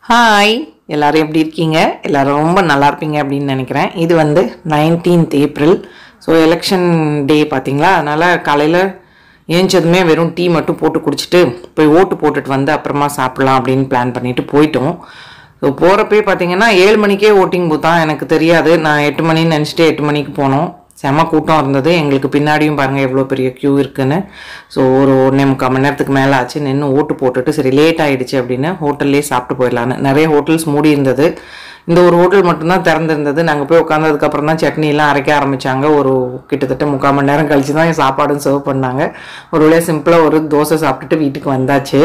hi எல்லாரும் எப்படி இருக்கீங்க எல்லாரும் ரொம்ப நல்லா இருப்பீங்க அப்படின்னு நினைக்கிறேன் இது வந்து nineteenth April so election day பார்த்தீங்களா அதனால் காலையில் ஏஞ்சதுமே வெறும் டீ மட்டும் போட்டு குடிச்சிட்டு போய் ஓட்டு போட்டுட்டு வந்து அப்புறமா சாப்பிட்லாம் அப்படின்னு பிளான் பண்ணிட்டு போயிட்டோம் ஸோ போகிறப்பே பார்த்தீங்கன்னா ஏழு மணிக்கே ஓட்டிங் பூத் தான் எனக்கு தெரியாது நான் எட்டு மணின்னு நினச்சிட்டு எட்டு மணிக்கு போனோம் செம கூட்டம் இருந்தது எங்களுக்கு பின்னாடியும் பாருங்கள் எவ்வளோ பெரிய க்யூ இருக்குன்னு ஸோ ஒரு ஒன்றே முக்கால் மணி நேரத்துக்கு மேலே ஆச்சு நின்று ஓட்டு போட்டுட்டு சரி லேட் ஆயிடுச்சு அப்படின்னு ஹோட்டல்லே சாப்பிட்டு போயிடலான்னு நிறைய ஹோட்டல்ஸ் மூடி இருந்தது இந்த ஒரு ஹோட்டல் மட்டும்தான் திறந்திருந்தது நாங்கள் போய் உட்காந்ததுக்கப்புறம் தான் சட்னிலாம் அரைக்க ஆரம்பித்தாங்க ஒரு கிட்டத்தட்ட முக்கால் மணி நேரம் கழிச்சு தான் சாப்பாடும் சர்வ் பண்ணாங்க ஒரு வழியாக சிம்பிளாக ஒரு தோசை சாப்பிட்டுட்டு வீட்டுக்கு வந்தாச்சு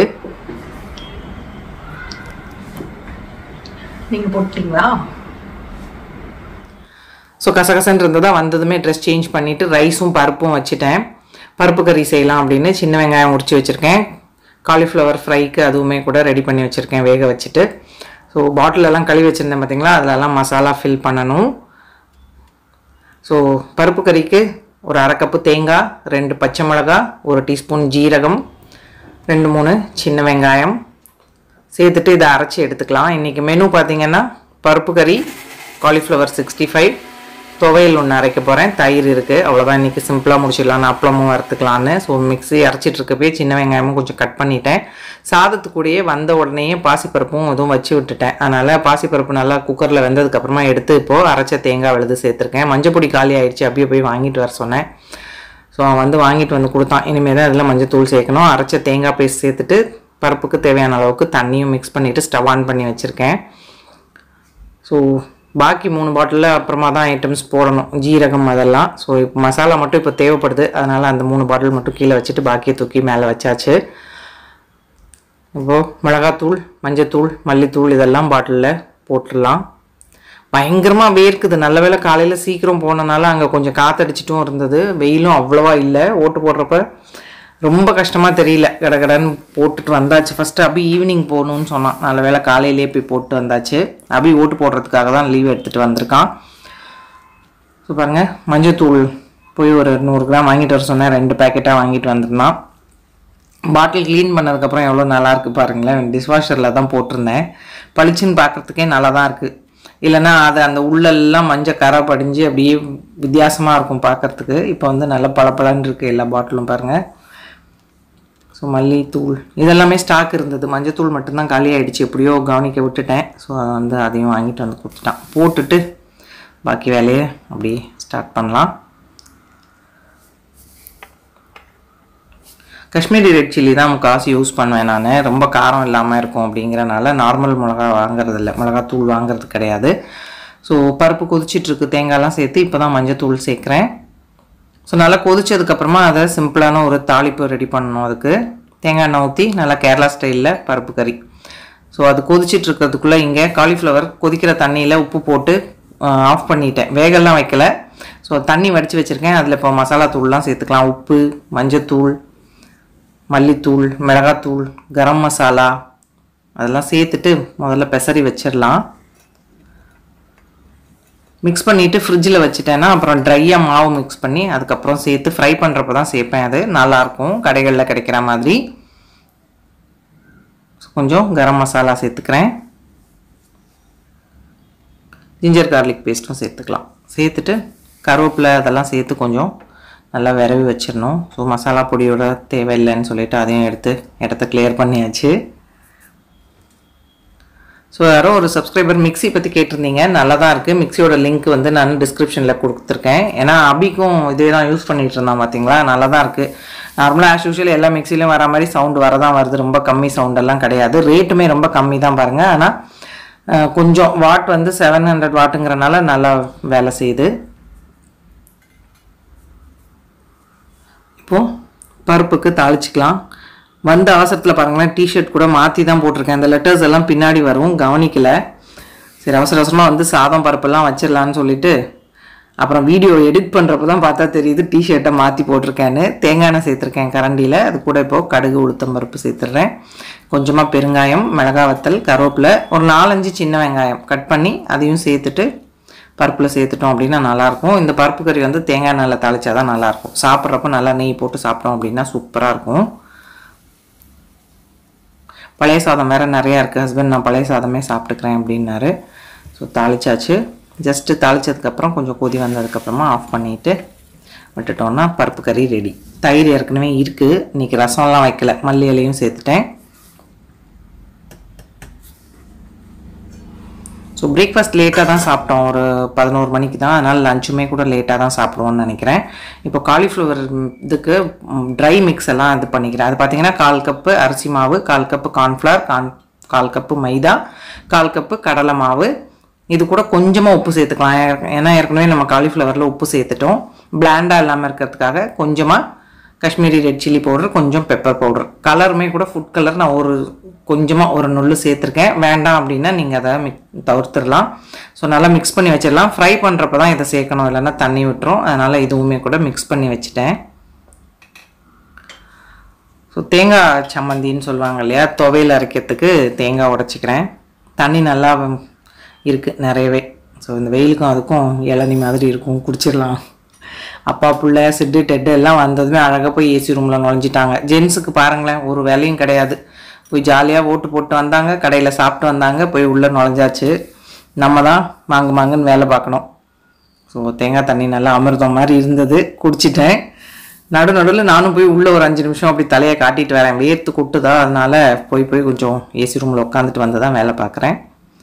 நீங்க போட்டீங்களா ஸோ கசகசன்னு இருந்ததா வந்ததுமே ட்ரெஸ் சேஞ்ச் பண்ணிவிட்டு ரைஸும் பருப்பும் வச்சுட்டேன் பருப்பு கறி செய்யலாம் அப்படின்னு சின்ன வெங்காயம் உரிச்சு வச்சுருக்கேன் காலிஃப்ளவர் ஃப்ரைக்கு அதுவுமே கூட ரெடி பண்ணி வச்சுருக்கேன் வேக வச்சுட்டு ஸோ பாட்டிலெல்லாம் கழுவி வச்சுருந்தேன் பார்த்தீங்களா அதிலெல்லாம் மசாலா ஃபில் பண்ணணும் ஸோ பருப்பு கறிக்கு ஒரு அரை கப்பு தேங்காய் ரெண்டு பச்சை மிளகா ஒரு டீஸ்பூன் ஜீரகம் ரெண்டு மூணு சின்ன வெங்காயம் சேர்த்துட்டு இதை அரைச்சி எடுத்துக்கலாம் இன்றைக்கி மெனு பார்த்தீங்கன்னா பருப்பு கறி காலிஃப்ளவர் சிக்ஸ்டி ஃபைவ் துவையல் ஒன்று அரைக்க போகிறேன் தயிர் இருக்குது அவ்வளோதான் இன்றைக்கி சிம்பிளாக முடிச்சிடலாம் அப்பளமும் வறுத்துக்கலான்னு ஸோ மிக்ஸி அரைச்சிட்டு இருக்கப்பே சின்ன வெங்காயமும் கொஞ்சம் கட் பண்ணிட்டேன் சாதத்துக்கூடயே வந்த உடனேயே பாசிப்பருப்பும் இதுவும் வச்சு விட்டுட்டேன் அதனால் பாசிப்பருப்பு நல்லா குக்கரில் வெந்ததுக்கப்புறமா எடுத்து இப்போது அரைச்ச தேங்காய் விழுது சேர்த்துருக்கேன் மஞ்சப்பொடி காலி ஆயிடுச்சு அப்படியே போய் வாங்கிட்டு வர சொன்னேன் ஸோ அவன் வந்து வாங்கிட்டு வந்து கொடுத்தான் இனிமேல் தான் அதில் மஞ்சத்தூள் சேர்க்கணும் அரைச்ச தேங்காய் பேஸ்ட் சேர்த்துட்டு பருப்புக்கு தேவையான அளவுக்கு தண்ணியும் மிக்ஸ் பண்ணிவிட்டு ஸ்டவ் ஆன் பண்ணி வச்சுருக்கேன் ஸோ பாக்கி மூணு பாட்டிலில் அப்புறமா தான் ஐட்டம்ஸ் போடணும் ஜீரகம் அதெல்லாம் ஸோ இப்போ மசாலா மட்டும் இப்போ தேவைப்படுது அதனால் அந்த மூணு பாட்டில் மட்டும் கீழே வச்சுட்டு பாக்கியை தூக்கி மேலே வச்சாச்சு இப்போது மிளகாத்தூள் மஞ்சத்தூள் மல்லித்தூள் இதெல்லாம் பாட்டிலில் போட்டுடலாம் பயங்கரமாக வேர்க்குது நல்ல வேளை காலையில் சீக்கிரம் போனனால அங்கே கொஞ்சம் காத்தடிச்சிட்டும் இருந்தது வெயிலும் அவ்வளோவா இல்லை ஓட்டு போடுறப்ப ரொம்ப கஷ்டமாக தெரியல கடகடன்னு போட்டுட்டு வந்தாச்சு ஃபஸ்ட்டு அபி ஈவினிங் போகணும்னு சொன்னான் நல்ல வேளை காலையிலே போய் போட்டு வந்தாச்சு அபி ஓட்டு போடுறதுக்காக தான் லீவ் எடுத்துகிட்டு வந்திருக்கான் ஸோ பாருங்கள் மஞ்சத்தூள் போய் ஒரு நூறு கிராம் வாங்கிட்டு வர சொன்னேன் ரெண்டு பேக்கெட்டாக வாங்கிட்டு வந்திருந்தான் பாட்டில் க்ளீன் பண்ணதுக்கப்புறம் எவ்வளோ நல்லா இருக்குது பாருங்களேன் டிஷ்வாஷரில் தான் போட்டிருந்தேன் பளிச்சுன்னு பார்க்குறதுக்கே நல்லா தான் இருக்குது இல்லைன்னா அது அந்த உள்ளெல்லாம் மஞ்சள் கரை படிஞ்சு அப்படியே வித்தியாசமாக இருக்கும் பார்க்குறதுக்கு இப்போ வந்து நல்லா பளபளன்னு இருக்குது எல்லா பாட்டிலும் பாருங்கள் ஸோ மல்லித்தூள் இதெல்லாமே ஸ்டாக் இருந்தது மஞ்சத்தூள் மட்டும்தான் காலி ஆகிடுச்சு எப்படியோ கவனிக்க விட்டுட்டேன் ஸோ அதை வந்து அதையும் வாங்கிட்டு வந்து கொடுத்துட்டான் போட்டுட்டு பாக்கி வேலையை அப்படியே ஸ்டார்ட் பண்ணலாம் காஷ்மீரி ரெட் சில்லி தான் முக்காசு யூஸ் பண்ணுவேன் நான் ரொம்ப காரம் இல்லாமல் இருக்கும் அப்படிங்கிறனால நார்மல் மிளகா வாங்குறது இல்லை மிளகாத்தூள் வாங்குறது கிடையாது ஸோ பருப்பு கொதிச்சிட்ருக்கு தேங்காய்லாம் சேர்த்து இப்போ தான் மஞ்சத்தூள் சேர்க்குறேன் ஸோ நல்லா கொதிச்சதுக்கப்புறமா அதை சிம்பிளான ஒரு தாளிப்பு ரெடி பண்ணணும் அதுக்கு தேங்காய் எண்ணெய் ஊற்றி நல்லா கேரளா ஸ்டைலில் பருப்பு கறி ஸோ அது கொதிச்சிட்டு இருக்கிறதுக்குள்ளே இங்கே காலிஃப்ளவர் கொதிக்கிற தண்ணியில் உப்பு போட்டு ஆஃப் பண்ணிட்டேன் வேகெல்லாம் வைக்கல ஸோ தண்ணி வடித்து வச்சுருக்கேன் அதில் இப்போ மசாலா தூள்லாம் சேர்த்துக்கலாம் உப்பு மஞ்சத்தூள் மல்லித்தூள் மிளகாத்தூள் கரம் மசாலா அதெல்லாம் சேர்த்துட்டு முதல்ல பெசரி வச்சிடலாம் மிக்ஸ் பண்ணிவிட்டு ஃப்ரிட்ஜில் வச்சுட்டேன்னா அப்புறம் ட்ரையாக மாவு மிக்ஸ் பண்ணி அதுக்கப்புறம் சேர்த்து ஃப்ரை பண்ணுறப்ப தான் சேர்ப்பேன் அது நல்லாயிருக்கும் கடைகளில் கிடைக்கிற மாதிரி கொஞ்சம் கரம் மசாலா சேர்த்துக்கிறேன் ஜிஞ்சர் கார்லிக் பேஸ்ட்டும் சேர்த்துக்கலாம் சேர்த்துட்டு கருவேப்பிலை அதெல்லாம் சேர்த்து கொஞ்சம் நல்லா விரவி வச்சிடணும் ஸோ மசாலா பொடியோட தேவையில்லைன்னு சொல்லிட்டு அதையும் எடுத்து இடத்த கிளியர் பண்ணியாச்சு ஸோ யாரோ ஒரு சப்ஸ்கிரைபர் மிக்ஸி பற்றி கேட்டிருந்தீங்க நல்லா தான் இருக்குது மிக்ஸியோட லிங்க் வந்து நான் டிஸ்கிரிப்ஷனில் கொடுத்துருக்கேன் ஏன்னா அபிக்கும் இதே தான் யூஸ் பண்ணிகிட்டு இருந்தான் பார்த்தீங்களா நல்லா தான் இருக்குது நார்மலாக ஆஸ் யூஷுவல் எல்லா மிக்ஸிலையும் வர மாதிரி சவுண்டு வரதான் வருது ரொம்ப கம்மி சவுண்டெல்லாம் கிடையாது ரேட்டுமே ரொம்ப கம்மி தான் பாருங்கள் ஆனால் கொஞ்சம் வாட் வந்து செவன் ஹண்ட்ரட் வாட்டுங்கிறனால நல்லா வேலை செய்யுது இப்போது பருப்புக்கு தாளிச்சிக்கலாம் வந்த அவசரத்தில் பாருங்களேன் டிஷர்ட் கூட மாற்றி தான் போட்டிருக்கேன் அந்த லெட்டர்ஸ் எல்லாம் பின்னாடி வரும் கவனிக்கல சரி அவசர அவசரமாக வந்து சாதம் பருப்பெல்லாம் வச்சிடலான்னு சொல்லிட்டு அப்புறம் வீடியோ எடிட் பண்ணுறப்ப தான் பார்த்தா தெரியுது டிஷர்ட்டை மாற்றி போட்டிருக்கேன்னு தேங்காய் எண்ணெய் சேர்த்துருக்கேன் கரண்டியில் அது கூட இப்போது கடுகு உளுத்தம் பருப்பு சேர்த்துடுறேன் கொஞ்சமாக பெருங்காயம் மிளகா வத்தல் கருவேப்பிலை ஒரு நாலஞ்சு சின்ன வெங்காயம் கட் பண்ணி அதையும் சேர்த்துட்டு பருப்பில் சேர்த்துட்டோம் அப்படின்னா நல்லாயிருக்கும் இந்த பருப்பு கறி வந்து தேங்காய் எண்ணெயில் தாளிச்சா தான் நல்லாயிருக்கும் சாப்பிட்றப்ப நல்லா நெய் போட்டு சாப்பிட்டோம் அப்படின்னா சூப்பராக இருக்கும் பழைய சாதம் வேறு நிறையா இருக்குது ஹஸ்பண்ட் நான் பழைய சாதமே சாப்பிட்டுக்கிறேன் அப்படின்னாரு ஸோ தாளிச்சாச்சு ஜஸ்ட்டு தாளிச்சதுக்கப்புறம் கொஞ்சம் கொதி வந்ததுக்கப்புறமா ஆஃப் பண்ணிவிட்டு விட்டுட்டோம்னா பருப்பு கறி ரெடி தயிர் ஏற்கனவே இருக்குது இன்றைக்கி ரசம்லாம் வைக்கல மல்லி இலையும் சேர்த்துட்டேன் ஸோ பிரேக்ஃபாஸ்ட் லேட்டாக தான் சாப்பிட்டோம் ஒரு பதினோரு மணிக்கு தான் அதனால் லஞ்சுமே கூட லேட்டாக தான் சாப்பிடுவோம்னு நினைக்கிறேன் இப்போ காலிஃப்ளவர் இதுக்கு ட்ரை மிக்ஸ் எல்லாம் இது பண்ணிக்கிறேன் அது பார்த்தீங்கன்னா கால் கப்பு அரிசி மாவு கால் கப்பு கார்ன்ஃப்ளவர் கான் கால் கப்பு மைதா கால் கப்பு கடலை மாவு இது கூட கொஞ்சமாக உப்பு சேர்த்துக்கலாம் ஏன்னா ஏற்கனவே நம்ம காலிஃப்ளவரில் உப்பு சேர்த்துட்டோம் பிளாண்டாக இல்லாமல் இருக்கிறதுக்காக கொஞ்சமாக காஷ்மீரி ரெட் சில்லி பவுடர் கொஞ்சம் பெப்பர் பவுடர் கலருமே கூட ஃபுட் கலர் நான் ஒரு கொஞ்சமாக ஒரு நுள்ளு சேர்த்துருக்கேன் வேண்டாம் அப்படின்னா நீங்கள் அதை மிக் தவிர்த்துடலாம் ஸோ நல்லா மிக்ஸ் பண்ணி வச்சிடலாம் ஃப்ரை பண்ணுறப்ப தான் இதை சேர்க்கணும் இல்லைன்னா தண்ணி விட்டுரும் அதனால் இதுவுமே கூட மிக்ஸ் பண்ணி வச்சுட்டேன் ஸோ தேங்காய் சம்மந்தின்னு சொல்லுவாங்க இல்லையா துவையல் அரைக்கிறதுக்கு தேங்காய் உடச்சிக்கிறேன் தண்ணி நல்லா இருக்குது நிறையவே ஸோ இந்த வெயிலுக்கும் அதுக்கும் இளநி மாதிரி இருக்கும் குடிச்சிடலாம் அப்பா புள்ள சிட்டு டெட்டு எல்லாம் வந்ததுமே அழகாக போய் ஏசி ரூமில் நுழைஞ்சிட்டாங்க ஜென்ஸுக்கு பாருங்களேன் ஒரு வேலையும் கிடையாது போய் ஜாலியாக ஓட்டு போட்டு வந்தாங்க கடையில் சாப்பிட்டு வந்தாங்க போய் உள்ளே நுழைஞ்சாச்சு நம்ம தான் மாங்கு மாங்குன்னு வேலை பார்க்கணும் ஸோ தேங்காய் தண்ணி நல்லா அமிர்தம் மாதிரி இருந்தது குடிச்சிட்டேன் நடு நடுவில் நானும் போய் உள்ளே ஒரு அஞ்சு நிமிஷம் அப்படி தலையை காட்டிட்டு வரேன் வேர்த்து கொட்டுதா அதனால் போய் போய் கொஞ்சம் ஏசி ரூமில் உட்காந்துட்டு வந்து தான் வேலை பார்க்குறேன்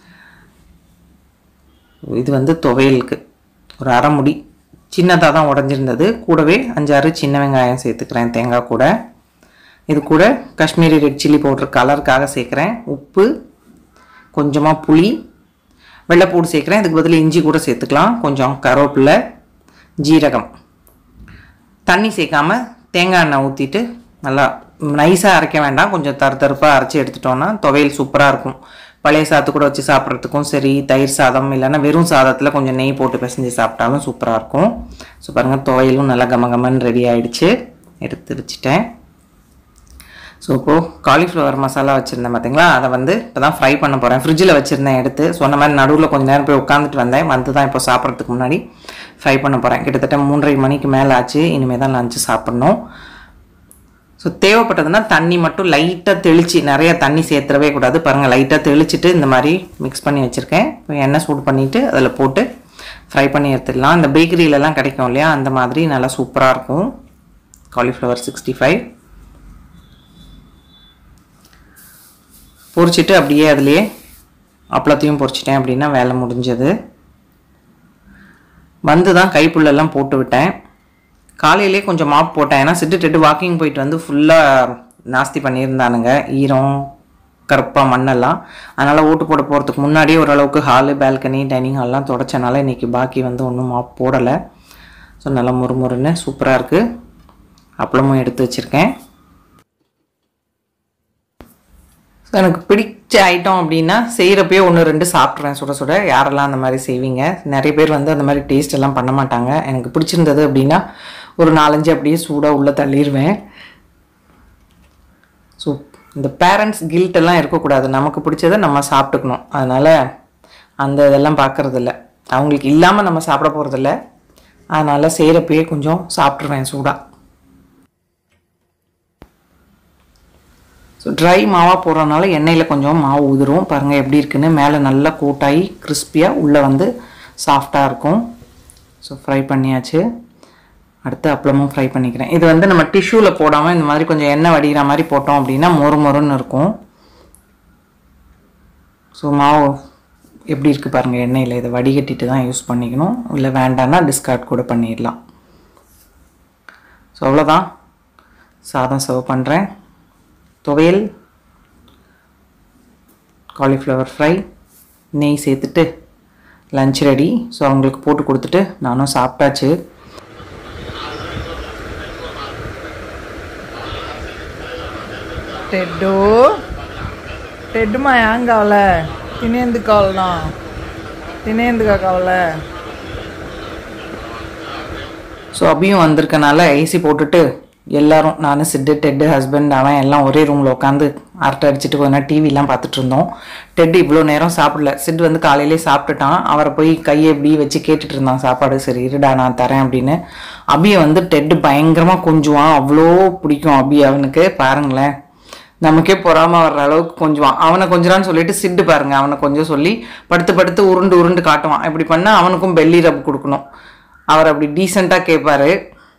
இது வந்து துவையலுக்கு ஒரு அரை முடி சின்னதாக தான் உடஞ்சிருந்தது கூடவே அஞ்சாறு சின்ன வெங்காயம் சேர்த்துக்கிறேன் தேங்காய் கூட இது கூட காஷ்மீரி ரெட் சில்லி பவுடர் கலருக்காக சேர்க்குறேன் உப்பு கொஞ்சமாக புளி வெள்ளைப்பூடு சேர்க்குறேன் இதுக்கு பதில் இஞ்சி கூட சேர்த்துக்கலாம் கொஞ்சம் கருவேப்பிலை ஜீரகம் தண்ணி சேர்க்காம தேங்காய் எண்ணெய் ஊற்றிட்டு நல்லா நைஸாக அரைக்க வேண்டாம் கொஞ்சம் தரு தருப்பாக அரைச்சி எடுத்துட்டோன்னா துவையல் சூப்பராக இருக்கும் பழைய சாதத்து கூட வச்சு சாப்பிட்றதுக்கும் சரி தயிர் சாதம் இல்லைன்னா வெறும் சாதத்தில் கொஞ்சம் நெய் போட்டு பிசைஞ்சு சாப்பிட்டாலும் சூப்பராக இருக்கும் ஸோ பாருங்கள் துவையலும் நல்லா கம கமன்னு ரெடி ஆகிடுச்சு எடுத்து வச்சுட்டேன் ஸோ இப்போது காலிஃப்ளவர் மசாலா வச்சுருந்தேன் பார்த்தீங்களா அதை வந்து இப்போ தான் ஃப்ரை பண்ண போகிறேன் ஃப்ரிட்ஜில் வச்சுருந்தேன் எடுத்து சொன்ன மாதிரி நடுவில் கொஞ்சம் நேரம் போய் உட்காந்துட்டு வந்தேன் வந்து தான் இப்போ சாப்பிட்றதுக்கு முன்னாடி ஃப்ரை பண்ண போகிறேன் கிட்டத்தட்ட மூன்றரை மணிக்கு மேலே ஆச்சு இனிமேல் தான் லஞ்சு சாப்பிட்ணும் ஸோ தேவைப்பட்டதுன்னா தண்ணி மட்டும் லைட்டாக தெளித்து நிறைய தண்ணி சேர்த்துறவே கூடாது பாருங்கள் லைட்டாக தெளிச்சிட்டு இந்த மாதிரி மிக்ஸ் பண்ணி வச்சுருக்கேன் இப்போ எண்ணெய் சூடு பண்ணிவிட்டு அதில் போட்டு ஃப்ரை பண்ணி எடுத்துடலாம் இந்த பேக்கரியிலலாம் கிடைக்கும் இல்லையா அந்த மாதிரி நல்லா சூப்பராக இருக்கும் காலிஃப்ளவர் சிக்ஸ்டி ஃபைவ் பொரிச்சிட்டு அப்படியே அதுலேயே அப்பளத்தையும் பொரிச்சிட்டேன் அப்படின்னா வேலை முடிஞ்சது வந்து தான் கைப்புள்ளெல்லாம் போட்டு விட்டேன் காலையிலே கொஞ்சம் மாப் போட்டேன் ஏன்னா சிட்டு டெட்டு வாக்கிங் போயிட்டு வந்து ஃபுல்லாக நாஸ்தி பண்ணியிருந்தானுங்க ஈரம் கருப்பாக மண்ணெல்லாம் அதனால் ஓட்டு போட போகிறதுக்கு முன்னாடியே ஓரளவுக்கு ஹாலு பால்கனி டைனிங் ஹால்லாம் தொடச்சனால இன்றைக்கி பாக்கி வந்து ஒன்றும் மாப் போடலை ஸோ நல்லா முறுமுறுன்னு சூப்பராக இருக்குது அப்பளமும் எடுத்து வச்சுருக்கேன் ஸோ எனக்கு பிடிச்ச ஐட்டம் அப்படின்னா செய்கிறப்பயே ஒன்று ரெண்டு சாப்பிட்றேன் சுட சுட யாரெல்லாம் அந்த மாதிரி செய்வீங்க நிறைய பேர் வந்து அந்த மாதிரி டேஸ்ட் எல்லாம் பண்ண மாட்டாங்க எனக்கு பிடிச்சிருந்தது அப்படின்னா ஒரு நாலஞ்சு அப்படியே சூடாக உள்ளே தள்ளிடுவேன் ஸோ இந்த பேரண்ட்ஸ் கில்ட் எல்லாம் இருக்கக்கூடாது நமக்கு பிடிச்சதை நம்ம சாப்பிட்டுக்கணும் அதனால் அந்த இதெல்லாம் பார்க்குறதில்ல அவங்களுக்கு இல்லாமல் நம்ம சாப்பிட போகிறதில்ல அதனால் செய்கிறப்பயே கொஞ்சம் சாப்பிட்ருவேன் சூடாக ஸோ ட்ரை மாவாக போடுறதுனால எண்ணெயில் கொஞ்சம் மாவு உதிரும் பாருங்கள் எப்படி இருக்குன்னு மேலே நல்லா கூட்டாகி கிறிஸ்பியாக உள்ளே வந்து சாஃப்டாக இருக்கும் ஸோ ஃப்ரை பண்ணியாச்சு அடுத்து அப்பளமும் ஃப்ரை பண்ணிக்கிறேன் இது வந்து நம்ம டிஷ்யூவில் போடாமல் இந்த மாதிரி கொஞ்சம் எண்ணெய் வடிகிற மாதிரி போட்டோம் அப்படின்னா மொறு மொறுன்னு இருக்கும் ஸோ மாவு எப்படி இருக்குது பாருங்கள் எண்ணெயில் இதை வடிகட்டிட்டு தான் யூஸ் பண்ணிக்கணும் இல்லை வேண்டான்னா டிஸ்கார்ட் கூட பண்ணிடலாம் ஸோ அவ்வளோதான் சாதம் சர்வ் பண்ணுறேன் துவையல் காலிஃப்ளவர் ஃப்ரை நெய் சேர்த்துட்டு லஞ்ச் ரெடி ஸோ அவங்களுக்கு போட்டு கொடுத்துட்டு நானும் சாப்பிட்டாச்சு టెడ్డు టెడ్డు మా ఏం కావాలే తినేందుకు కావాలనా తినేందుకు కావాలే ஸோ அபியும் வந்திருக்கனால ஏசி போட்டுட்டு எல்லாரும் நான் சிட்டு டெட்டு ஹஸ்பண்ட் அவன் எல்லாம் ஒரே ரூமில் உட்காந்து அரட்டை அடிச்சுட்டு கொஞ்ச நேரம் டிவிலாம் பார்த்துட்டு இருந்தோம் டெட் இவ்வளோ நேரம் சாப்பிடல சிட்டு வந்து காலையிலே சாப்பிட்டுட்டான் அவரை போய் கையை எப்படி வச்சு கேட்டுட்டு இருந்தான் சாப்பாடு சரி இருடா நான் தரேன் அப்படின்னு அபியை வந்து டெட்டு பயங்கரமாக கொஞ்சுவான் அவ்வளோ பிடிக்கும் அபி அவனுக்கு பாருங்களேன் நமக்கே பொறாம வர்ற அளவுக்கு கொஞ்சம் அவனை கொஞ்சறான்னு சொல்லிட்டு சிட்டு பாருங்க அவனை கொஞ்சம் சொல்லி படுத்து படுத்து உருண்டு உருண்டு காட்டுவான் இப்படி பண்ணா அவனுக்கும் பெல்லி ரப் கொடுக்கணும் அவர் அப்படி டீசெண்டாக கேட்பாரு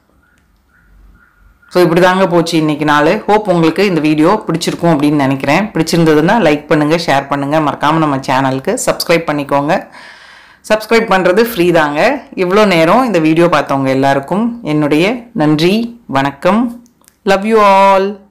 ஸோ இப்படி தாங்க போச்சு இன்னைக்கு நாள் ஹோப் உங்களுக்கு இந்த வீடியோ பிடிச்சிருக்கும் அப்படின்னு நினைக்கிறேன் பிடிச்சிருந்ததுன்னா லைக் பண்ணுங்கள் ஷேர் பண்ணுங்கள் மறக்காமல் நம்ம சேனலுக்கு சப்ஸ்கிரைப் பண்ணிக்கோங்க சப்ஸ்கிரைப் பண்ணுறது ஃப்ரீ தாங்க இவ்வளோ நேரம் இந்த வீடியோ பார்த்தவங்க எல்லாருக்கும் என்னுடைய நன்றி வணக்கம் லவ் யூ ஆல்